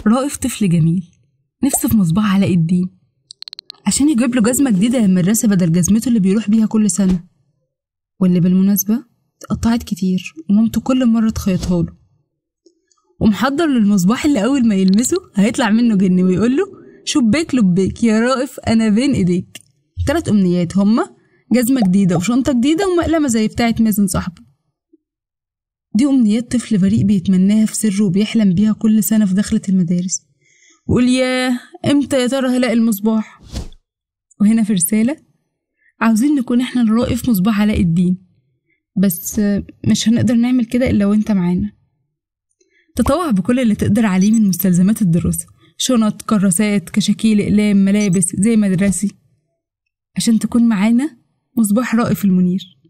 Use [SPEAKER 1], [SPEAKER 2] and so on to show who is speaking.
[SPEAKER 1] رائف طفل جميل نفسه في مصباح علاء الدين عشان يجيب له جزمة جديدة للمدرسة بدل جزمته اللي بيروح بيها كل سنة واللي بالمناسبة اتقطعت كتير ومامته كل مرة تخيطها له ومحضر للمصباح اللي أول ما يلمسه هيطلع منه جن ويقول له شباك لبيك يا رائف أنا بين إيديك تلات أمنيات هما جزمة جديدة وشنطة جديدة ومقلمة زي بتاعة مازن صاحبه دي أمنيات طفل بريء بيتمناها في سره وبيحلم بيها كل سنة في دخلة المدارس وقول ياه امتى يا ترى هلاقي المصباح وهنا في رسالة عاوزين نكون احنا نرائف مصباح علاء الدين بس مش هنقدر نعمل كده إلا وانت معانا تطوع بكل اللي تقدر عليه من مستلزمات الدراسة شنط كراسات كشاكيل أقلام ملابس زي مدرسي عشان تكون معانا مصباح رائف المنير